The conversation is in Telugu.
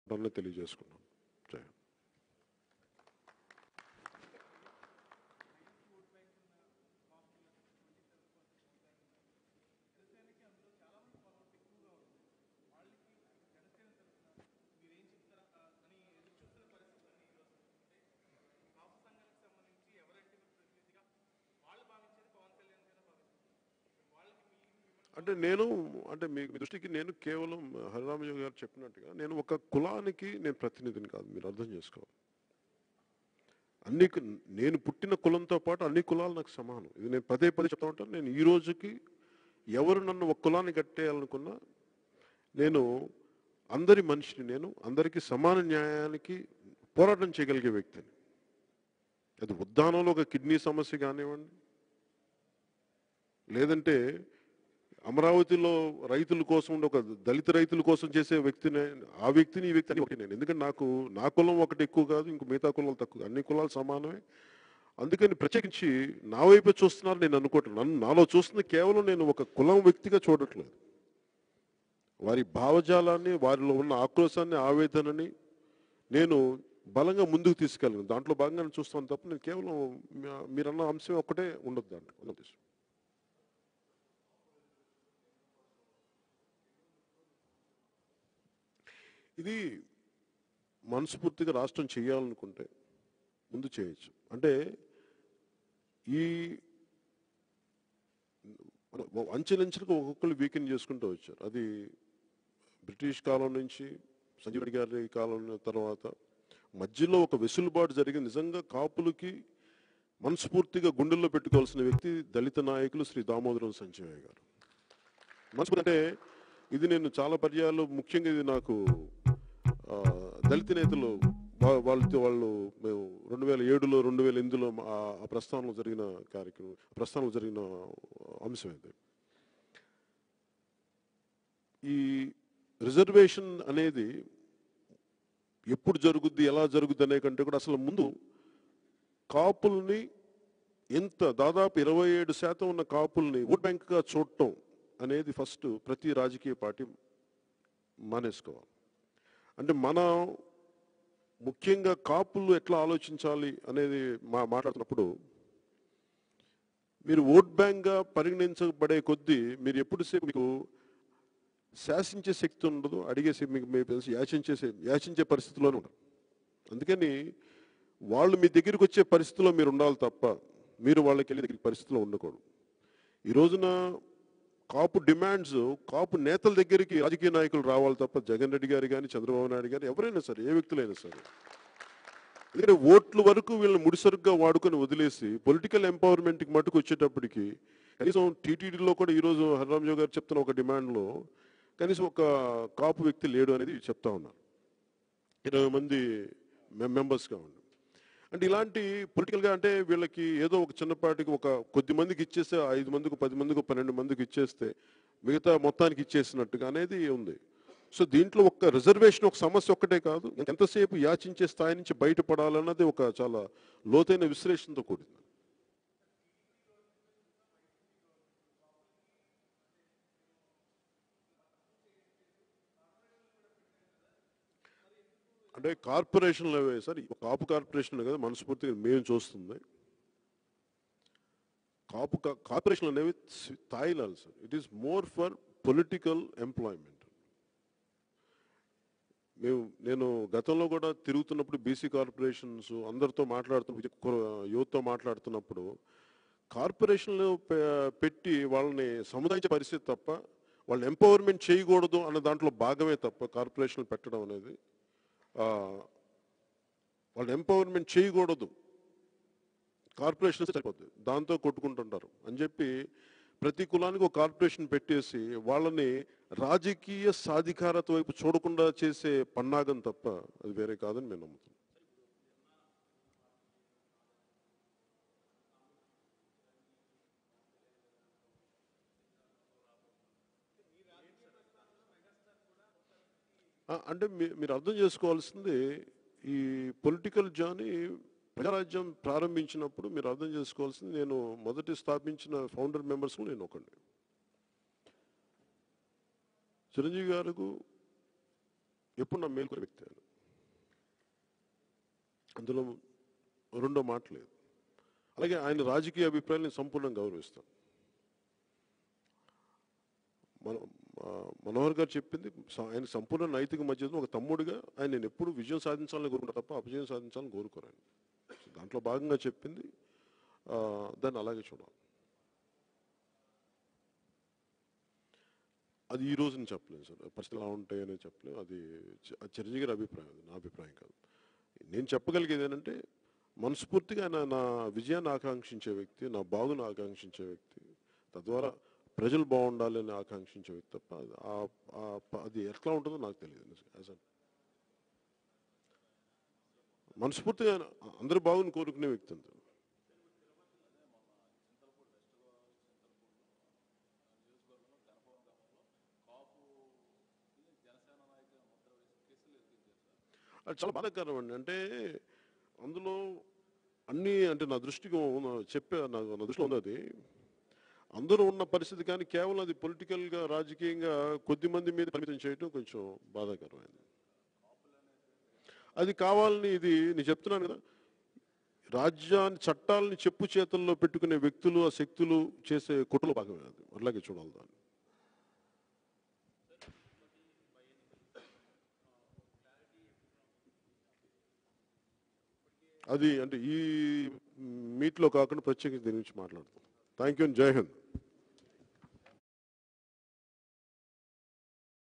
అన్నీ తెలియజేసుకున్నాం జై హింద్. అంటే నేను అంటే మీ మీ దృష్టికి నేను కేవలం హరిరామయ్య గారు చెప్పినట్టుగా నేను ఒక కులానికి నేను ప్రతినిధిని కాదు మీరు అర్థం చేసుకోవాలి అన్ని కు- నేను పుట్టిన కులంతో పాటు అన్ని కులాలు నాకు సమానం ఇది నేను పదే పదే చెప్తా ఉంటాను నేను ఈ రోజుకి ఎవరు నన్ను ఒక కులాన్ని కట్టేయాలనుకున్నా నేను అందరి మనిషిని నేను అందరికీ సమాన న్యాయానికి పోరాటం చేయగలిగే వ్యక్తిని అది ఉద్దానంలో ఒక కిడ్నీ సమస్య కానివ్వండి లేదంటే అమరావతిలో రైతుల కోసం ఉండే ఒక దళిత రైతుల కోసం చేసే వ్యక్తిని ఆ వ్యక్తిని ఈ వ్యక్తిని ఒకటి నేను ఎందుకంటే నాకు నా కులం ఒకటి ఎక్కువ కాదు ఇంకో మిగతా కులాలు తక్కువ అన్ని కులాలు సమానమే అందుకని ప్రత్యేకించి నా వైపే చూస్తున్నారు నేను అనుకోవట్లేదు నన్ను నాలో చూస్తుంది కేవలం నేను ఒక కులం వ్యక్తిగా చూడట్లేదు వారి భావజాలాన్ని వారిలో ఉన్న ఆక్రోశాన్ని ఆవేదనని నేను బలంగా ముందుకు తీసుకెళ్ళను దాంట్లో భాగంగా నేను చూస్తాను తప్ప నేను కేవలం మీ- మీరన్న అంశం ఒక్కటే ఉండదు దాంట్లో ఉన్న ఉద్దేశం. ఇది మనస్ఫూర్తిగా రాష్ట్రం చేయాలనుకుంటే ముందు చేయొచ్చు అంటే ఈ అంచెలంచెలుగా ఒక్కొక్కరు వీకెండ్ చేసుకుంటూ వచ్చారు అది బ్రిటిష్ కాలం నుంచి సంజీవ్ రెడ్డి గారి కాలం తర్వాత మధ్యలో ఒక వెసులుబాటు జరిగింది నిజంగా కాపులకి మనస్ఫూర్తిగా గుండెల్లో పెట్టుకోవాల్సిన వ్యక్తి దళిత నాయకులు శ్రీ దామోదరం సంజయ్ గారు మనస్ఫూర్తి అంటే ఇది నేను చాలా పర్యాలు ముఖ్యంగా ఇది నాకు ఆ, దళిత నేతలు వా- వాళ్ళతో వాళ్ళు మేము రెండు వేల ఏడులో రెండు వేల ఎనిమిదిలో ఆ ఆ ప్రస్థానంలో జరిగిన కార్యక్రమం ప్రస్థానంలో జరిగిన అంశం ఇది ఈ రిజర్వేషన్ అనేది ఎప్పుడు జరుగుద్ది ఎలా జరుగుద్ది అనే కంటే కూడా అసలు ముందు కాపుల్ని ఎంత దాదాపు ఇరవై ఏడు శాతం ఉన్న కాపుల్ని ఓట్ బ్యాంక్గా చూడటం అనేది ఫస్ట్ ప్రతి రాజకీయ పార్టీ మానేసుకోవాలి అంటే మనం ముఖ్యంగా కాపులు ఎట్లా ఆలోచించాలి అనేది మా మాట్లాడుతున్నప్పుడు మీరు ఓట్ బ్యాంక్గా పరిగణించబడే కొద్దీ మీరు ఎప్పుడుసేపు మీకు శాసించే శక్తి ఉండదు అడిగే శక్తి మీకు మీకు తెలిసి యాచించే శ- యాచించే పరిస్థితిలోనే ఉండదు అందుకని వాళ్ళు మీ దగ్గరికి వచ్చే పరిస్థితిలో మీరు ఉండాలి తప్ప మీరు వాళ్ళకి వెళ్ళే దగ్గర పరిస్థితిలో ఉండకూడదు ఈ రోజున కాపు డిమాండ్స్ కాపు నేతల దగ్గరికి రాజకీయ నాయకులు రావాలి తప్ప జగన్ రెడ్డి గారు కానీ చంద్రబాబు నాయుడు గారు ఎవరైనా సరే ఏ వ్యక్తులైనా సరే ఎందుకంటే ఓట్ల వరకు వీళ్ళని ముడిసరుగ్గా వాడుకొని వదిలేసి పొలిటికల్ ఎంపవర్మెంట్కి మటుకు వచ్చేటప్పటికి కనీసం టీటీడీలో కూడా ఈరోజు హరిరామరావు గారు చెప్తున్న ఒక డిమాండ్లో కనీసం ఒక కాపు వ్యక్తి లేడు అనేది చెప్తా ఉన్నారు ఇరవై మంది మెంబర్స్గా ఉండి అంటే ఇలాంటి పొలిటికల్గా అంటే వీళ్ళకి ఏదో ఒక చిన్నపాటికి ఒక కొద్ది మందికి ఇచ్చేస్తే ఐదు మందికి పది మందికి పన్నెండు మందికి ఇచ్చేస్తే మిగతా మొత్తానికి ఇచ్చేసినట్టుగా అనేది ఉంది సో దీంట్లో ఒక రిజర్వేషన్ ఒక సమస్య ఒక్కటే కాదు ఎంతసేపు యాచించే స్థాయి నుంచి బయటపడాలన్నది ఒక చాలా లోతైన విశ్లేషణతో కూడింది అంటే కార్పొరేషన్లు అవే సార్ ఈ కాపు కార్పొరేషన్ కదా మనస్ఫూర్తిగా మేము చూస్తుంది కాపు కా- కార్పొరేషన్లు అనేవి స్థాయిలాలు sir it is more for political employment మేము నేను గతంలో కూడా తిరుగుతున్నప్పుడు బీసీ కార్పొరేషన్స్ అందరితో మాట్లాడుతున్నప్పుడు యువతతో మాట్లాడుతున్నప్పుడు కార్పొరేషన్లు పె- పెట్టి వాళ్ళని సముదాయించే పరిస్థితి తప్ప వాళ్ళని ఎంపవర్మెంట్ చేయకూడదు అన్న దాంట్లో భాగమే తప్ప కార్పొరేషన్లు పెట్టడం అనేది ఆ, వాళ్ళు ఎంపవర్మెంట్ చేయకూడదు కార్పొరేషన్ సరిపోద్ది దాంతో కొట్టుకుంటుంటారు అని చెప్పి ప్రతి కులానికి ఒక కార్పొరేషన్ పెట్టేసి వాళ్ళని రాజకీయ సాధికారత వైపు చూడకుండా చేసే పన్నాగం తప్ప అది వేరే కాదని మేము నమ్ముతున్నాం ఆ, అంటే మీ- మీరు అర్థం చేసుకోవాల్సింది ఈ పొలిటికల్ జర్నీ ప్రజారాజ్యం ప్రారంభించినప్పుడు మీరు అర్థం చేసుకోవాల్సింది నేను మొదటి స్థాపించిన ఫౌండర్ మెంబర్స్లో నేను ఒకటి చిరంజీవి గారికి ఎప్పుడు నా మేలుకునే వ్యక్తి ఆయన అందులో రెండో మాట లేదు అలాగే ఆయన రాజకీయ అభిప్రాయాలు నేను సంపూర్ణంగా గౌరవిస్తాను మన ఆ, మనోహర్ గారు చెప్పింది స- ఆయన సంపూర్ణ నైతిక మధ్యలో ఒక తమ్ముడిగా ఆయన నేను ఎప్పుడు విజయం సాధించాలని కోరుకుంటా తప్ప అపజయం సాధించాలని కోరుకోరాను దాంట్లో భాగంగా చెప్పింది ఆ, దాన్ని అలాగే చూడాలి అది ఈ రోజు నేను చెప్పలేను సార్ పరిస్థితులు ఎలా ఉంటాయని చెప్పలేను అది చ- అది చిరంజీవి గారి అభిప్రాయం అది నా అభిప్రాయం కాదు నేను చెప్పగలిగేది ఏంటంటే మనస్ఫూర్తిగా ఆయన నా విజయాన్ని ఆకాంక్షించే వ్యక్తి నా బాగును ఆకాంక్షించే వ్యక్తి తద్వారా ప్రజలు బాగుండాలని ఆకాంక్షించే వ్యక్తి తప్ప అది ఆ- ఆ ప- అది ఎట్లా ఉంటుందో నాకు తెలియదు యాజ్ మనస్ఫూర్తిగా ఆయన అందరు బాగుని కోరుకునే వ్యక్తి అంతే అది చాలా బాధాకరం అండి అంటే అందులో అన్ని అంటే నా దృష్టికి ఉన్న- చెప్పే నాకు నా దృష్టిలో ఉంది అది అందరూ ఉన్న పరిస్థితి కానీ కేవలం అది పొలిటికల్గా రాజకీయంగా కొద్ది మంది మీద పరిమితం చేయడం కొంచెం బాధాకరమైంది అది కావాలని ఇది నేను చెప్తున్నాను కదా రాజ్యాన్ని చట్టాలని చెప్పు చేతుల్లో పెట్టుకునే వ్యక్తులు ఆ శక్తులు చేసే కుట్రలో భాగమే అది అలాగే చూడాలి దాన్ని అది అంటే ఈ మీట్లో కాకుండా ప్రత్యేకించి దీని గురించి మాట్లాడతాం థ్యాంక్ యూ జై హింద్